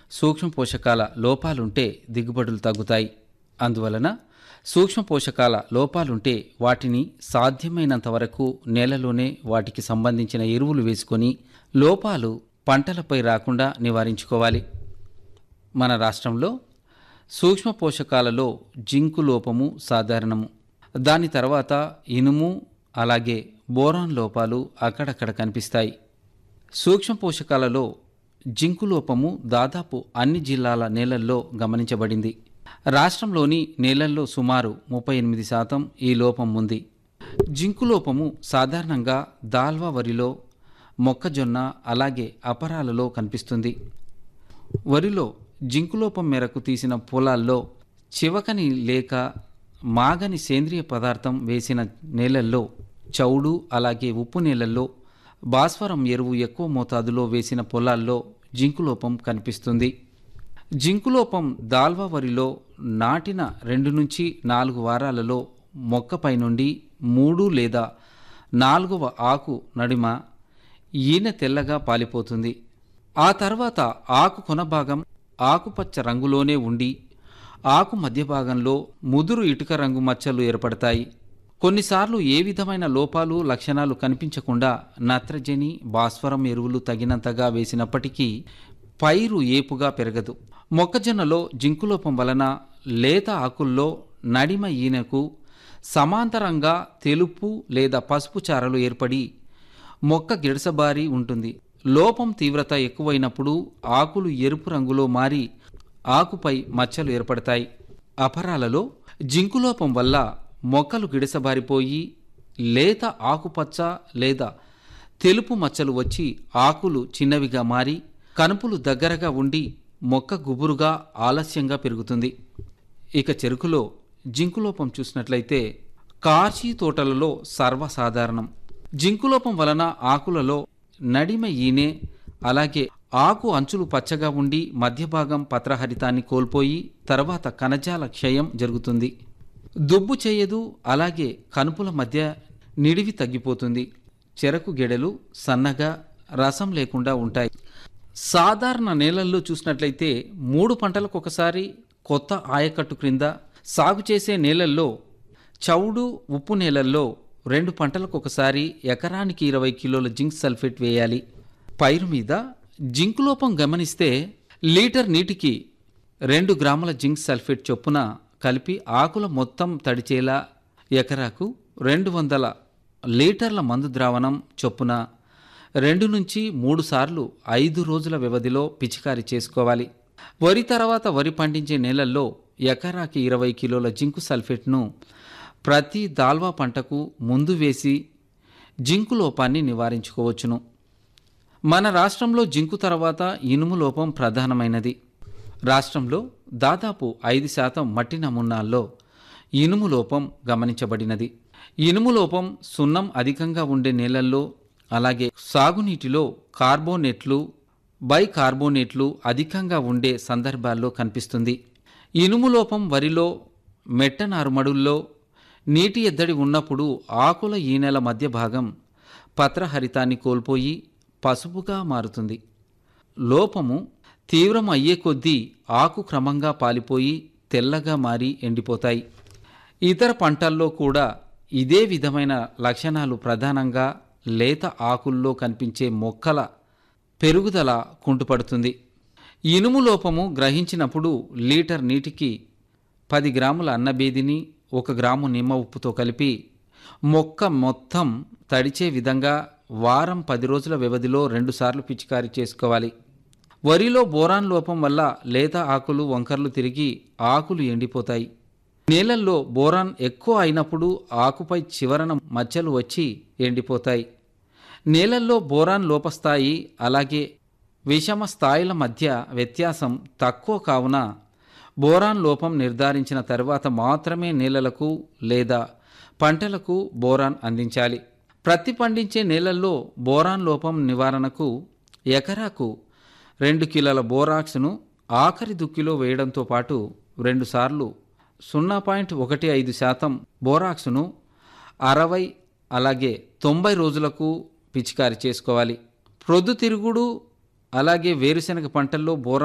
సూక్ష్మ పోషకాల లోపాలుంటే దిగుబడులు తగ్గుతాయి అందువలన సూక్ష్మ పోషకాల లోపాలుంటే వాటిని సాధ్యమైనంత వరకు నేలలోనే వాటికి సంబంధించిన ఎరువులు వేసుకొని లోపాలు పంటలపై రాకుండా నివారించుకోవాలి మన రాష్ట్రంలో సూక్ష్మ పోషకాలలో జింకు లోపము సాధారణము దాని తర్వాత ఇనుము అలాగే బోరాన్ లోపాలు అక్కడక్కడ కనిపిస్తాయి సూక్ష్మ పోషకాలలో జింకు లోపము దాదాపు అన్ని జిల్లాల నేలల్లో గమనించబడింది రాష్ట్రంలోని నేలల్లో సుమారు ముప్పై ఎనిమిది శాతం ఈ లోపం ఉంది జింకు లోపము సాధారణంగా దాల్వా వరిలో మొక్కజొన్న అలాగే అపరాలలో కనిపిస్తుంది వరిలో జింకు లోపం మేరకు తీసిన పొలాల్లో చివకని లేక మాగని సేంద్రియ పదార్థం వేసిన నేలల్లో చౌడు అలాగే ఉప్పు నేలల్లో భాస్వరం ఎరువు ఎక్కువ మోతాదులో వేసిన పొలాల్లో జింకు లోపం కనిపిస్తుంది జింకు లోపం దాల్వా వరిలో నాటిన రెండు నుంచి నాలుగు వారాలలో మొక్కపై నుండి మూడు లేదా నాలుగవ ఆకు నడిమ ఈనె తెల్లగా పాలిపోతుంది ఆ తర్వాత ఆకు కొన భాగం ఆకుపచ్చ రంగులోనే ఉండి ఆకు మధ్య భాగంలో ముదురు ఇటుక రంగు మచ్చలు ఏర్పడతాయి కొన్నిసార్లు ఏ విధమైన లోపాలు లక్షణాలు కనిపించకుండా నత్రజని భాస్వరం ఎరువులు తగినంతగా వేసినప్పటికీ పైరు ఏపుగా పెరగదు మొక్కజొన్నలో జింకులోపం వలన లేత ఆకుల్లో నడిమ ఈనెకు సమాంతరంగా తెలుపు లేదా పసుపు చారలు ఏర్పడి మొక్క గిడసబారి ఉంటుంది లోపం తీవ్రత ఎక్కువైనప్పుడు ఆకులు ఎరుపు రంగులో మారి ఆకుపై మచ్చలు ఏర్పడతాయి అపరాలలో జింకులోపం వల్ల మొక్కలు గిడసబారిపోయి లేత ఆకుపచ్చ లేదా తెలుపు మచ్చలు వచ్చి ఆకులు చిన్నవిగా మారి కనుపులు దగ్గరగా ఉండి మొక్క గుబురుగా ఆలస్యంగా పెరుగుతుంది ఇక చెరుకులో జింకులోపం చూసినట్లయితే కార్షీ తోటలలో సర్వసాధారణం జింకులోపం వలన ఆకులలో నడిమ ఈనె అలాగే ఆకు అంచులు పచ్చగా ఉండి మధ్య భాగం పత్రహరితాన్ని కోల్పోయి తర్వాత కణజాల క్షయం జరుగుతుంది దుబ్బు చేయదు అలాగే కనుపుల మధ్య నిడివి తగ్గిపోతుంది చెరకు గెడలు సన్నగా రసం లేకుండా ఉంటాయి సాధారణ నేలల్లో చూసినట్లయితే మూడు పంటలకు ఒకసారి కొత్త ఆయకట్టు క్రింద సాగు చేసే నేలల్లో చౌడు ఉప్పు నేలల్లో రెండు పంటలకు ఒకసారి ఎకరానికి ఇరవై కిలోల జింక్ సల్ఫేట్ వేయాలి పైరు మీద జింక్ లోపం గమనిస్తే లీటర్ నీటికి రెండు గ్రాముల జింక్ సల్ఫేట్ చొప్పున కలిపి ఆకుల మొత్తం తడిచేలా ఎకరాకు రెండు వందల లీటర్ల మందు ద్రావణం చొప్పున రెండు నుంచి మూడు సార్లు ఐదు రోజుల వ్యవధిలో పిచికారీ చేసుకోవాలి వరి తర్వాత వరి పండించే నేలల్లో ఎకరాకి ఇరవై కిలోల జింకు సల్ఫేట్ను ప్రతి దాల్వా పంటకు ముందు వేసి జింకు లోపాన్ని నివారించుకోవచ్చును మన రాష్ట్రంలో జింకు తర్వాత ఇనుము లోపం ప్రధానమైనది రాష్ట్రంలో దాదాపు ఐదు శాతం మట్టి నమూనాల్లో ఇనుము లోపం గమనించబడినది ఇనుము లోపం సున్నం అధికంగా ఉండే నేలల్లో అలాగే సాగునీటిలో కార్బోనేట్లు బైకార్బోనేట్లు అధికంగా ఉండే సందర్భాల్లో కనిపిస్తుంది ఇనుము లోపం వరిలో మెట్ట నారుమడుల్లో నీటి ఎద్దడి ఉన్నప్పుడు ఆకుల ఈనెల మధ్య భాగం పత్రహరితాన్ని కోల్పోయి పసుపుగా మారుతుంది లోపము తీవ్రం అయ్యే కొద్దీ ఆకు క్రమంగా పాలిపోయి తెల్లగా మారి ఎండిపోతాయి ఇతర పంటల్లో కూడా ఇదే విధమైన లక్షణాలు ప్రధానంగా లేత ఆకుల్లో కనిపించే మొక్కల పెరుగుదల కుంటుపడుతుంది ఇనుము లోపము గ్రహించినప్పుడు లీటర్ నీటికి పది గ్రాముల అన్నబేదిని ఒక గ్రాము నిమ్మ ఉప్పుతో కలిపి మొక్క మొత్తం తడిచే విధంగా వారం పది రోజుల వ్యవధిలో రెండుసార్లు పిచికారీ చేసుకోవాలి వరిలో బోరాన్ లోపం వల్ల లేత ఆకులు వంకర్లు తిరిగి ఆకులు ఎండిపోతాయి నేలల్లో బోరాన్ ఎక్కువ అయినప్పుడు ఆకుపై చివరన మచ్చలు వచ్చి ఎండిపోతాయి నేలల్లో బోరాన్ లోపస్థాయి అలాగే విషమ స్థాయిల మధ్య వ్యత్యాసం తక్కువ కావున బోరాన్ లోపం నిర్ధారించిన తర్వాత మాత్రమే నేలలకు లేదా పంటలకు బోరాన్ అందించాలి ప్రతి పండించే నేలల్లో బోరాన్ లోపం నివారణకు ఎకరాకు రెండు కిలోల బోరాక్స్ను ఆఖరి దుక్కిలో వేయడంతో పాటు రెండుసార్లు సున్నా పాయింట్ ఒకటి ఐదు శాతం బోరాక్స్ను అరవై అలాగే తొంభై రోజులకు పిచికారి చేసుకోవాలి ప్రొద్దుతిరుగుడు అలాగే వేరుశనగ పంటల్లో బోరా